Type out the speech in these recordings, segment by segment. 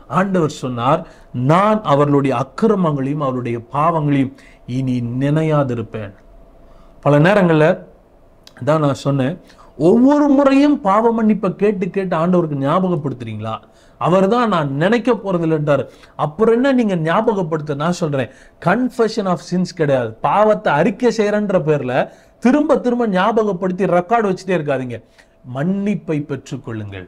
ஆண்டவர் சொன்னார் நான் அவர்களுடைய அக்கிரமங்களையும் அவருடைய பாவங்களையும் இனி நினையாதிருப்பேன் பல நேரங்கள்ல தான் நான் சொன்னேன் ஒவ்வொரு முறையும் பாவ மன்னிப்பை கேட்டு கேட்டு ஆண்டவருக்கு ஞாபகப்படுத்துறீங்களா அவர் தான் நான் நினைக்க போறதில்லைன்றார் அப்புறம் என்ன நீங்க ஞாபகப்படுத்த நான் சொல்றேன் கன்ஃபெஷன் ஆஃப் சின்ஸ் கிடையாது பாவத்தை அறிக்கை செய்யறன்ற பேர்ல திரும்ப திரும்ப ஞாபகப்படுத்தி ரெக்கார்டு வச்சுட்டே இருக்காதீங்க மன்னிப்பை பெற்றுக்கொள்ளுங்கள்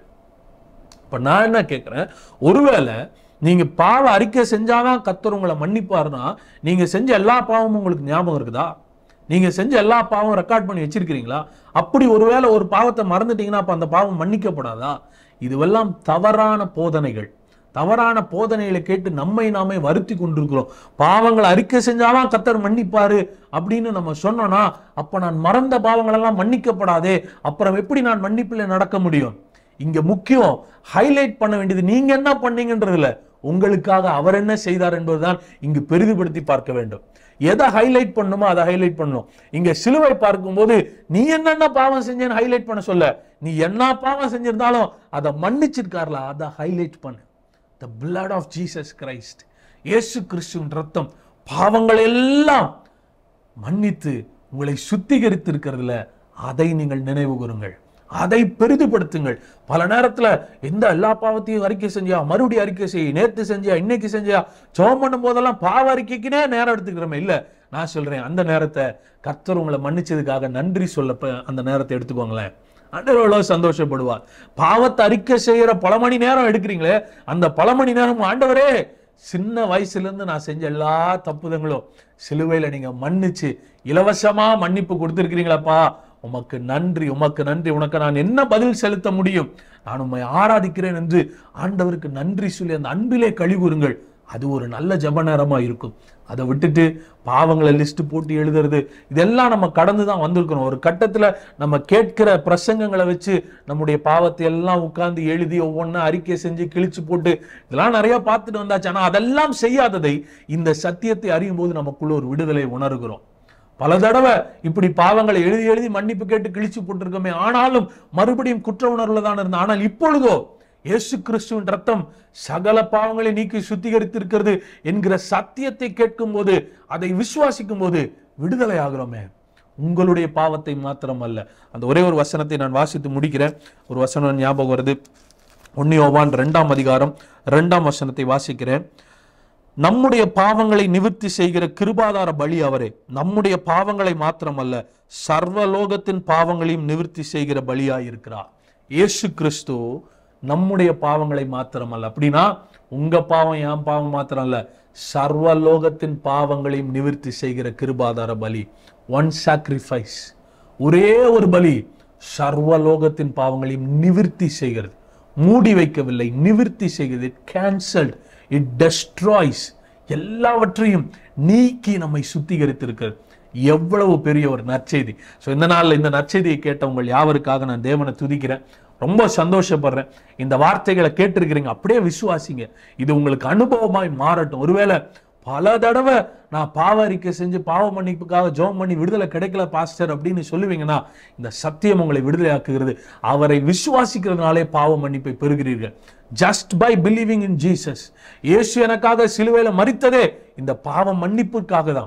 இப்ப நான் என்ன கேட்கிறேன் ஒருவேளை நீங்க பாவ அறிக்கை செஞ்சாதான் கத்தர் உங்களை மன்னிப்பாருன்னா நீங்க செஞ்ச எல்லா பாவமும் உங்களுக்கு ஞாபகம் இருக்குதா நீங்க செஞ்ச எல்லா பாவமும் ரெக்கார்ட் பண்ணி வச்சிருக்கிறீங்களா அப்படி ஒருவேளை ஒரு பாவத்தை மறந்துட்டீங்கன்னா அப்ப அந்த பாவம் மன்னிக்கப்படாதா இதுவெல்லாம் தவறான போதனைகள் தவறான போதனைகளை கேட்டு நம்மை நாமே வருத்தி கொண்டிருக்கிறோம் பாவங்களை அறிக்கை செஞ்சாதான் கத்தர் மன்னிப்பாரு அப்படின்னு நம்ம சொன்னோம்னா அப்ப நான் மறந்த பாவங்கள் எல்லாம் மன்னிக்கப்படாதே அப்புறம் எப்படி நான் மன்னிப்பில் நடக்க முடியும் இங்க முக்கியம் ஹைலைட் பண்ண வேண்டியது நீங்க என்ன பண்ணீங்கன்றதுல உங்களுக்காக அவர் என்ன செய்தார் என்பதுதான் இங்கு பெரிதுபடுத்தி பார்க்க வேண்டும் எதை ஹைலைட் பண்ணுமோ அதை ஹைலைட் பண்ணணும் இங்க சிலுவை பார்க்கும்போது நீ என்னென்ன பாவம் செஞ்சேன்னு ஹைலைட் பண்ண சொல்ல நீ என்ன பாவம் செஞ்சிருந்தாலும் அதை மன்னிச்சிருக்கார்ல அதை ஹைலைட் பண்ணு the blood of Jesus Christ இயேசு கிறிஸ்துவின் ரத்தம் பாவங்கள் எல்லாம் மன்னித்து உங்களை சுத்திகரித்து இருக்கிறதுல அதை நீங்கள் நினைவு கூறுங்கள் அதை பெரிதுபடுத்துங்கள் பல நேரத்துல எந்த எல்லா பாவத்தையும் அறிக்கை செஞ்சியா மறுபடியும் அறிக்கை செய்ய நேத்து செஞ்சியா இன்னைக்கு செஞ்சியா ஜெபம் பண்ணும் போதெல்லாம் பாவ அறிக்கைக்குனே நேரம் எடுத்துக்கிறோமே இல்ல நான் சொல்றேன் அந்த நேரத்தை கர்த்தர் உங்களை மன்னிச்சதுக்காக நன்றி சொல்ல ப- அந்த நேரத்தை எடுத்துக்கோங்களேன் ஆண்டவர் எவ்வளவு சந்தோஷப்படுவார் பாவத்தை அறிக்கை செய்யற பல மணி நேரம் எடுக்கிறீங்களே அந்த பல மணி நேரம் ஆண்டவரே சின்ன வயசுல இருந்து நான் செஞ்ச எல்லா தப்புதங்களும் சிலுவையில நீங்க மன்னிச்சு இலவசமா மன்னிப்பு கொடுத்திருக்கிறீங்களப்பா உமக்கு நன்றி உமக்கு நன்றி உனக்கு நான் என்ன பதில் செலுத்த முடியும் நான் உம்மை ஆராதிக்கிறேன் என்று ஆண்டவருக்கு நன்றி சொல்லி அந்த அன்பிலே கழிவுறுங்கள் அது ஒரு நல்ல ஜெப நேரமா இருக்கும் அதை விட்டுட்டு பாவங்களை லிஸ்ட் போட்டு எழுதுறது இதெல்லாம் நம்ம கடந்து தான் வந்திருக்கிறோம் ஒரு கட்டத்துல நம்ம கேட்கிற பிரசங்கங்களை வச்சு நம்முடைய பாவத்தை எல்லாம் உட்கார்ந்து எழுதி ஒவ்வொன்றா அறிக்கை செஞ்சு கிழிச்சு போட்டு இதெல்லாம் நிறைய பார்த்துட்டு வந்தாச்சு ஆனா அதெல்லாம் செய்யாததை இந்த சத்தியத்தை அறியும் போது நமக்குள்ள ஒரு விடுதலை உணர்கிறோம் பல தடவை இப்படி பாவங்களை எழுதி எழுதி மன்னிப்பு கேட்டு கிழிச்சு போட்டிருக்கோமே ஆனாலும் மறுபடியும் குற்ற உணர்வுல தான் இருந்தோம் ஆனால் இப்பொழுதோ இயேசு கிறிஸ்துவின் ரத்தம் சகல பாவங்களை நீக்கி சுத்திகரித்திருக்கிறது என்கிற சத்தியத்தை கேட்கும் போது அதை விசுவாசிக்கும் போது விடுதலை ஆகிறோமே உங்களுடைய பாவத்தை மாத்திரம் அல்ல அந்த ஒரே ஒரு வசனத்தை நான் வாசித்து முடிக்கிறேன் ஒரு வசனம் ஞாபகம் வருது ஒன்னியோவான் ரெண்டாம் அதிகாரம் ரெண்டாம் வசனத்தை வாசிக்கிறேன் நம்முடைய பாவங்களை நிவர்த்தி செய்கிற கிருபாதார பலி அவரே நம்முடைய பாவங்களை மாத்திரமல்ல சர்வலோகத்தின் பாவங்களையும் நிவர்த்தி செய்கிற பலியாயிருக்கிறார் இயேசு கிறிஸ்து நம்முடைய பாவங்களை மாத்திரமல்ல அப்படின்னா உங்க பாவம் என் பாவம் மாத்திரம் அல்ல சர்வலோகத்தின் பாவங்களையும் நிவர்த்தி செய்கிற கிருபாதார பலி ஒன் சாக்ரிஃபைஸ் ஒரே ஒரு பலி சர்வலோகத்தின் பாவங்களையும் நிவிர்த்தி செய்கிறது மூடி வைக்கவில்லை நிவிர்த்தி செய்கிறது இட் கேன்சல்ட் இட் டெஸ்ட்ராய்ஸ் எல்லாவற்றையும் நீக்கி நம்மை சுத்திகரித்திருக்கிறது எவ்வளவு பெரிய ஒரு நற்செய்தி ஸோ இந்த நாள்ல இந்த நற்செய்தியை கேட்ட உங்கள் யாவருக்காக நான் தேவனை துதிக்கிறேன் ரொம்ப சந்தோஷப்படுறேன் இந்த வார்த்தைகளை கேட்டிருக்கிறீங்க அப்படியே விசுவாசிங்க இது உங்களுக்கு அனுபவமாய் மாறட்டும் ஒருவேளை பல தடவை நான் பாவ அறிக்கை செஞ்சு பாவ மன்னிப்புக்காக ஜெபம் பண்ணி விடுதலை கிடைக்கல பாஸ்டர் அப்படின்னு சொல்லுவீங்கன்னா இந்த சத்தியம் உங்களை விடுதலையாக்குகிறது அவரை விசுவாசிக்கிறதுனாலே பாவ மன்னிப்பை பெறுகிறீர்கள் just by believing in Jesus இயேசு எனக்காக சிலுவையில மரித்ததே இந்த பாவ மன்னிப்புக்காக தான்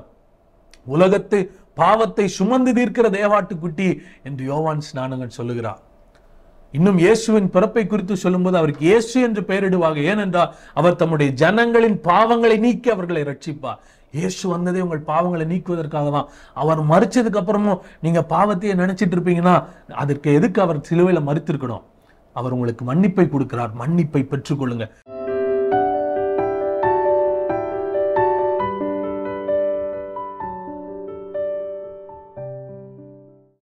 உலகத்து பாவத்தை சுமந்து தீர்க்கிற தேவாட்டுக்குட்டி என்று யோவான் ஸ்நானகன் சொல்லுகிறார் இன்னும் இயேசுவின் பிறப்பை குறித்து சொல்லும்போது அவருக்கு இயேசு என்று பெயரிடுவாங்க ஏனென்றால் அவர் தம்முடைய ஜனங்களின் பாவங்களை நீக்கி அவர்களை ரட்சிப்பார் இயேசு வந்ததே உங்கள் பாவங்களை நீக்குவதற்காக தான் அவர் மறிச்சதுக்கு அப்புறமும் நீங்க பாவத்தையே நினைச்சிட்டு இருப்பீங்கன்னா அதற்கு எதுக்கு அவர் சிலுவையில மறித்திருக்கணும் அவர் உங்களுக்கு மன்னிப்பை கொடுக்கிறார் மன்னிப்பை பெற்றுக்கொள்ளுங்க